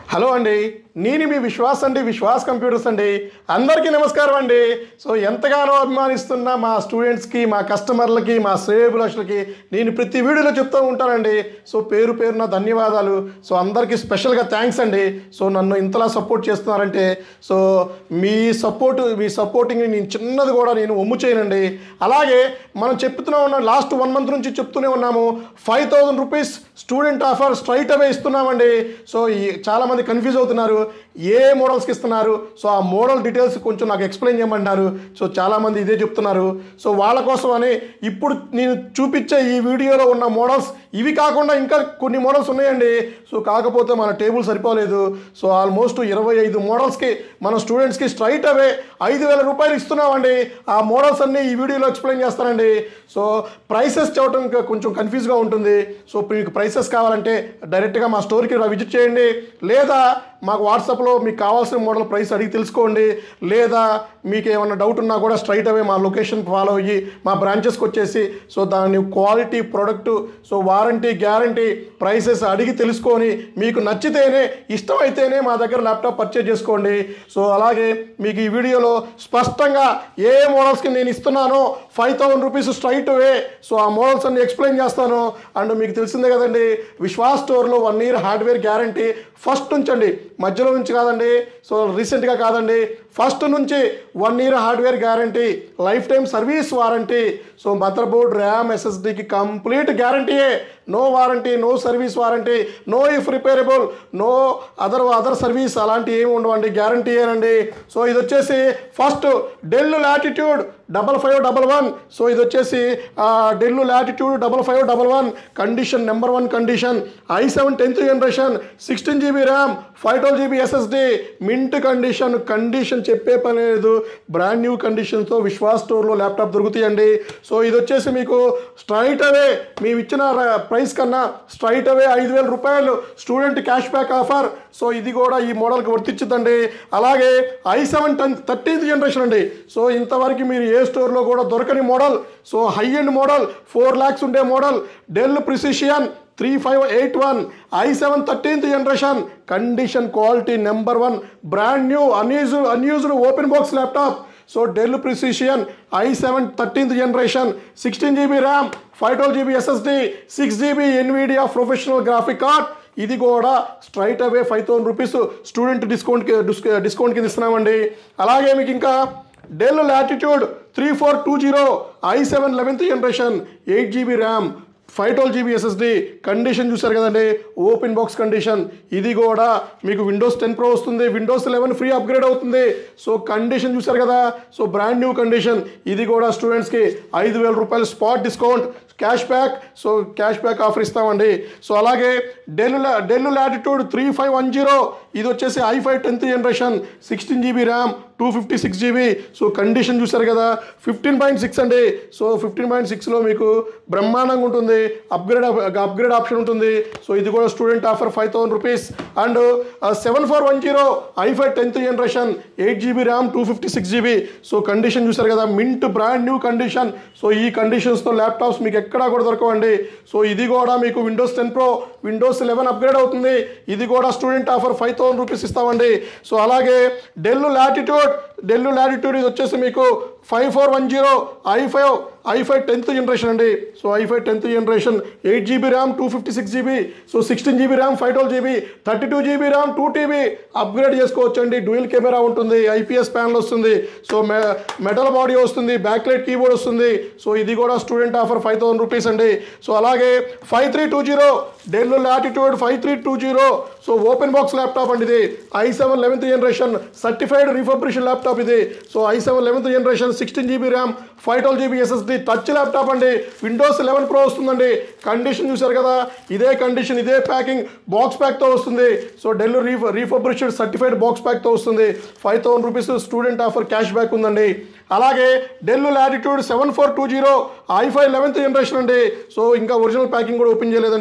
hello అండి నేను మీ విశ్వాస్ అండి విశ్వాస్ కంప్యూటర్స్ అండి అందరికీ నమస్కారం అండి సో ఎంతగానో అభిమానిస్తున్న మా స్టూడెంట్స్కి మా కస్టమర్లకి మా శ్రేయభిలాషులకి నేను ప్రతి వీడియోలో చెప్తూ ఉంటానండి సో పేరు పేరున ధన్యవాదాలు సో అందరికీ స్పెషల్గా థ్యాంక్స్ అండి సో నన్ను ఇంతలా సపోర్ట్ చేస్తున్నారంటే సో మీ సపోర్ట్ మీ సపోర్టింగ్ నేను చిన్నది కూడా నేను ఒమ్ము చేయనండి అలాగే మనం చెప్తూనే ఉన్నాం లాస్ట్ వన్ మంత్ నుంచి చెప్తూనే ఉన్నాము five thousand rupees student offer straight away ఇస్తున్నామండి సో ఈ చాలామంది కన్ఫ్యూజ్ అవుతున్నారు ఏ మోడల్స్కి ఇస్తున్నారు సో ఆ మోడల్ డీటెయిల్స్ కొంచెం నాకు ఎక్స్ప్లెయిన్ చేయమంటారు సో చాలామంది ఇదే చెప్తున్నారు సో వాళ్ళ కోసం అని ఇప్పుడు నేను చూపించే ఈ వీడియోలో ఉన్న మోడల్స్ ఇవి కాకుండా ఇంకా కొన్ని మోడల్స్ ఉన్నాయండి సో కాకపోతే మన టేబుల్ సరిపోలేదు సో ఆల్మోస్ట్ ఇరవై ఐదు మోడల్స్కి మన స్టూడెంట్స్కి స్ట్రైట్ అవే ఐదు వేల రూపాయలు ఇస్తున్నామండి ఆ మోడల్స్ అన్నీ ఈ వీడియోలో ఎక్స్ప్లెయిన్ చేస్తానండి సో ప్రైసెస్ చెప్పడం ఇంకా కొంచెం కన్ఫ్యూజ్గా ఉంటుంది సో మీకు ప్రైసెస్ కావాలంటే డైరెక్ట్గా మా స్టోర్కి విజిట్ చేయండి లేదా మాకు వాట్సాప్లో మీకు కావాల్సిన మోడల్ ప్రైస్ అడిగి తెలుసుకోండి లేదా మీకు ఏమన్నా డౌట్ ఉన్నా కూడా స్ట్రైట్ అవే మా లొకేషన్ ఫాలో అయ్యి మా బ్రాంచెస్కి వచ్చేసి సో దాని quality product so warranty guarantee prices అడిగి తెలుసుకొని మీకు నచ్చితేనే ఇష్టమైతేనే మా దగ్గర ల్యాప్టాప్ పర్చేజ్ చేసుకోండి సో అలాగే మీకు ఈ వీడియోలో స్పష్టంగా ఏ మోడల్స్కి నేను ఇస్తున్నానో five thousand rupees straight way so ఆ మోడల్స్ అన్ని ఎక్స్ప్లెయిన్ చేస్తాను అండ్ మీకు తెలిసిందే కదండి విశ్వాస్ స్టోర్లో one year hardware guarantee first నుంచి అండి మధ్యలో నుంచి కాదండి సో రీసెంట్గా కాదండి ఫస్ట్ నుంచి one year hardware guarantee lifetime service warranty so motherboard RAM ఎస్ఎస్డికి కంప్లీట్ గ్యారంటీయే no warranty no service warranty no if repairable no other other service అలాంటి ఏమి ఉండవండి గ్యారంటీ ఏనండి సో ఇది వచ్చేసి first Dell Latitude double five double one so ఇది వచ్చేసి Dell Latitude double five double one condition number one condition i seven tenth generation sixteen GB RAM five twelve GB SSD mint condition condition చెప్పే పని లేదు brand new కండిషన్తో Vishwas స్టోర్లో laptop దొరుకుతాయండి so ఇది వచ్చేసి మీకు స్ట్రైట్ అవే మేము ఇచ్చిన ర- ప్రైస్ కన్నా స్ట్రైట్ అవే ఐదు వేల రూపాయలు student cash back offer so ఇది కూడా ఈ మోడల్కి వర్తించుద్దండి అలాగే i seven ten thirteenth generation అండి సో ఇంతవరకు మీరు ఏ స్టోర్లో కూడా దొరకని model so high end model four lakhs ఉండే model Dell Precision three five eight one i seven thirteenth generation condition quality number one brand new unused unused open box laptop so Dell Precision i seven thirteenth generation sixteen GB RAM five twelve GB SSD six GB Nvidia professional graphic card ఇది కూడా straight away five thousand rupees student డిస్కౌంట్కి discount కింద ఇస్తున్నామండి అలాగే మీకు ఇంకా Dell Latitude three four two zero i seven eleventh generation eight GB RAM five twelve GB SSD condition చూసారు కదండి ఓపెన్ బాక్స్ కండిషన్ ఇది కూడా మీకు విండోస్ టెన్ ప్రో వస్తుంది విండోస్ లెవెన్ ఫ్రీ అప్గ్రేడ్ అవుతుంది సో కండిషన్ చూసారు కదా సో బ్రాండ్ న్యూ కండిషన్ ఇది కూడా స్టూడెంట్స్కి ఐదు వేల రూపాయలు spot discount cash back so cash back offer ఇస్తామండి సో అలాగే Dell Dell Latitude three five one zero ఇది వచ్చేసి i five tenth generation sixteen GB RAM two fifty six GB so condition చూసారు కదా ఫిఫ్టీన్ పాయింట్ సిక్స్ అండి so fifteen point సిక్స్లో మీకు బ్రహ్మాండంగా ఉంటుంది అప్గ్రేడ్ అప్గ్రేడ్ ఆప్షన్ ఉంటుంది సో ఇది కూడా student offer five thousand rupees and seven four one zero I five tenth generation eight GB RAM two fifty six GB so condition చూసారు కదా mint brand new condition so ఈ కండిషన్స్తో laptops మీకు ఎక్కడా కూడా దొరకవండి సో ఇది కూడా మీకు Windows ten pro Windows eleven upgrade అవుతుంది ఇది కూడా student offer five thousand rupees ఇస్తామండి సో అలాగే డెల్ లాటిట్యూడ్ డెల్ లాటిట్యూడ్ ఇది వచ్చేసి మీకు five four one zero I five i five tenth generation అండి so i five tenth generation eight GB RAM two fifty six GB so sixteen GB RAM five twelve GB thirty two GB RAM two TB upgrade చేసుకోవచ్చు అండి dual camera ఉంటుంది IPS panel వస్తుంది so మె metal body వస్తుంది backlight keyboard వస్తుంది so ఇది కూడా student offer five thousand rupees అండి సో అలాగే five three two zero Dell Latitude five three two zero so open box laptop అండి ఇది i seven eleventh generation certified refurbished laptop ఇది so I seven eleventh generation sixteen GB RAM five twelve GB SSD touch laptop అండి Windows eleven pro వస్తుందండి condition చూసారు కదా ఇదే condition ఇదే packing box ప్యాక్తో వస్తుంది so Dell refurb refurbished certified box ప్యాక్తో వస్తుంది five thousand rupees student offer cash back ఉందండి అలాగే Dell Latitude seven four two zero I five eleventh generation అండి సో ఇంకా ఒరిజినల్ ప్యాకింగ్ కూడా ఓపెన్ చేయలేదండి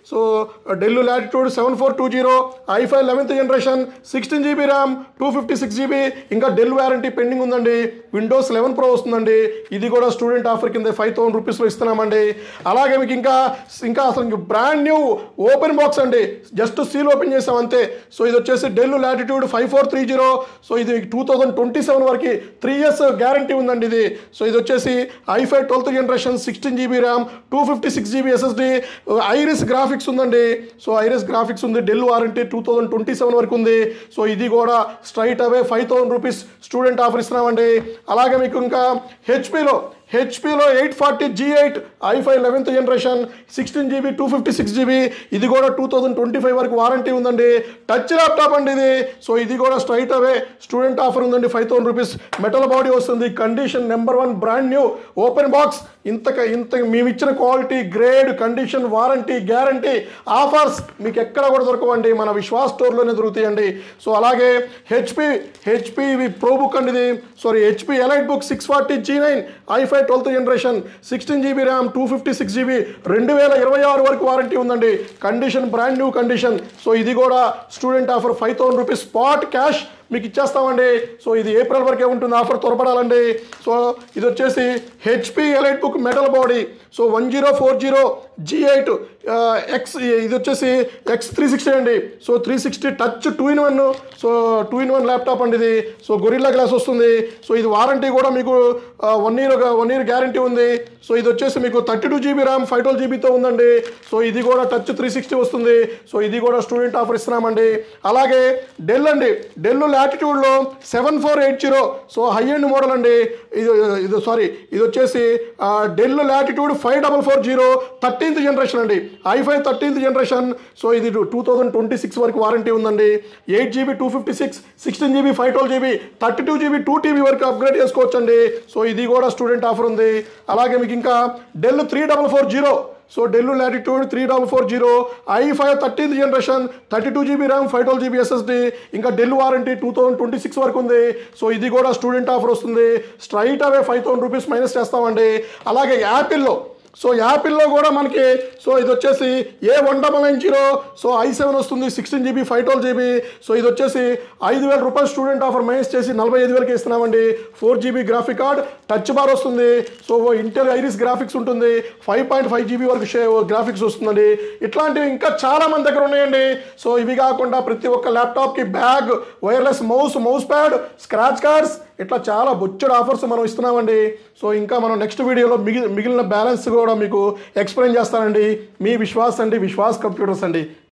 so Dell Latitude seven four two zero I five eleventh generation sixteen GB RAM two fifty six GB ఇంకా Dell warranty pending ఉందండి Windows eleven pro వస్తుందండి ఇది కూడా student offer కింద ఫైవ్ థౌసండ్ రూపీస్లో ఇస్తున్నామండి అలాగే మీకు ఇంకా ఇంకా అసలు బ్రాండ్ న్యూ ఓపెన్ బాక్స్ అండి జస్ట్ సీల్ ఓపెన్ చేసాం అంతే సో ఇది వచ్చేసి Dell Latitude five four three zero so ఇది టూ థౌజండ్ ట్వంటీ సెవెన్ వరకు త్రీ ఇయర్స్ గ్యారంటీ ఉందండి ఇది సో ఇది వచ్చేసి I five twelfth generation sixteen GB RAM two fifty six GB SSD Iris graphics ఉందండి సో ఐరిస్ గ్రాఫిక్స్ ఉంది Dell warranty two thousand twenty seven వరకు ఉంది సో ఇది కూడా straight away five thousand rupees student offer ఇస్తున్నామండి అలాగే మీకు ఇంకా హెచ్పిలో హెచ్పిలో eight forty G eight I five eleventh generation sixteen GB two fifty six GB ఇది కూడా టూ థౌజండ్ ట్వంటీ ఫైవ్ వరకు వారంటీ ఉందండి టచ్ ల్యాప్టాప్ అండి ఇది సో ఇది కూడా స్ట్రైట్ అవే స్టూడెంట్ ఆఫర్ ఉందండి five thousand rupees metal body వస్తుంది condition number one brand new open box ఇంత ఇంత మేము ఇచ్చిన quality grade condition warranty guarantee offers మీకు ఎక్కడ కూడా దొరకవండి మన విశ్వాస్ స్టోర్లోనే దొరుకుతాయండి సో అలాగే హెచ్పి హెచ్పి ఇవి ప్రో బుక్ అండి ఇది sorry HP EliteBook six forty G nine I five twelfth generation sixteen GB RAM two fifty six GB రెండు వేల ఇరవై ఆరు వరకు వారంటీ ఉందండి condition brand new condition so ఇది కూడా student offer five thousand rupees spot cash మీకు ఇచ్చేస్తామండి సో ఇది ఏప్రిల్ వరకే ఉంటుంది ఆఫర్ త్వరపడాలండి సో ఇది వచ్చేసి HP EliteBook metal body so one zero four zero G eight X ఇది వచ్చేసి ఎక్స్ త్రీ సిక్స్టీ అండి so three sixty touch two in one so two in one laptop అండి ఇది so Gorilla glass వస్తుంది so ఇది warranty కూడా మీకు one year one year guarantee ఉంది సో ఇది వచ్చేసి మీకు thirty two GB RAM five twelve జీబీతో ఉందండి సో ఇది కూడా టచ్ త్రీ సిక్స్టీ వస్తుంది సో ఇది కూడా స్టూడెంట్ ఆఫర్ ఇస్తున్నామండి అలాగే డెల్ అండి డెల్ లాటిట్యూడ్లో seven four eight zero so high end model అండి ఇది ఇది సారీ ఇది వచ్చేసి Dell Latitude five double four zero thirteenth generation అండి ఐఫై థర్టీన్త్ జనరేషన్ సో ఇది టూ థౌజండ్ ట్వంటీ సిక్స్ వరకు వారంటీ ఉందండి eight GB two fifty six sixteen GB five twelve GB thirty two GB two TB వరకు upgrade చేసుకోవచ్చండి so ఇది కూడా student offer ఉంది అలాగే మీకు ఇంకా Dell three double four zero so Dell Latitude three double four zero I five thirteenth generation thirty two GB RAM five twelve GB SSD ఇంకా Dell warranty two thousand twenty six వరకు ఉంది so ఇది కూడా student offer వస్తుంది straight away five thousand rupees minus చేస్తామండి అలాగే యాపిల్లో so యాపిల్లో కూడా మనకి సో ఇది వచ్చేసి A one double nine zero so I seven వస్తుంది sixteen GB five twelve GB so ఇది వచ్చేసి ఐదు వేల రూపాయలు స్టూడెంట్ ఆఫర్ మైనస్ చేసి నలభై ఐదు వేలకి ఇస్తున్నామండి four GB graphic card touch bar వస్తుంది సో ఇంటెల్ ఐరిస్ గ్రాఫిక్స్ ఉంటుంది ఫైవ్ పాయింట్ ఫైవ్ జీబీ వరకు షే గ్రాఫిక్స్ వస్తుందండి ఇట్లాంటివి ఇంకా చాలా మంది దగ్గర ఉన్నాయండి సో ఇవి కాకుండా ప్రతి ఒక్క ల్యాప్టాప్కి bag wireless mouse mouse pad scratch cards ఇట్లా చాలా బొచ్చడు ఆఫర్స్ మనం ఇస్తున్నామండి సో ఇంకా మనం నెక్స్ట్ వీడియోలో మిగి మిగిలిన బ్యాలెన్స్ కూడా మీకు ఎక్స్ప్లెయిన్ చేస్తానండి మీ విశ్వాస్ అండి విశ్వాస్ కంప్యూటర్స్ అండి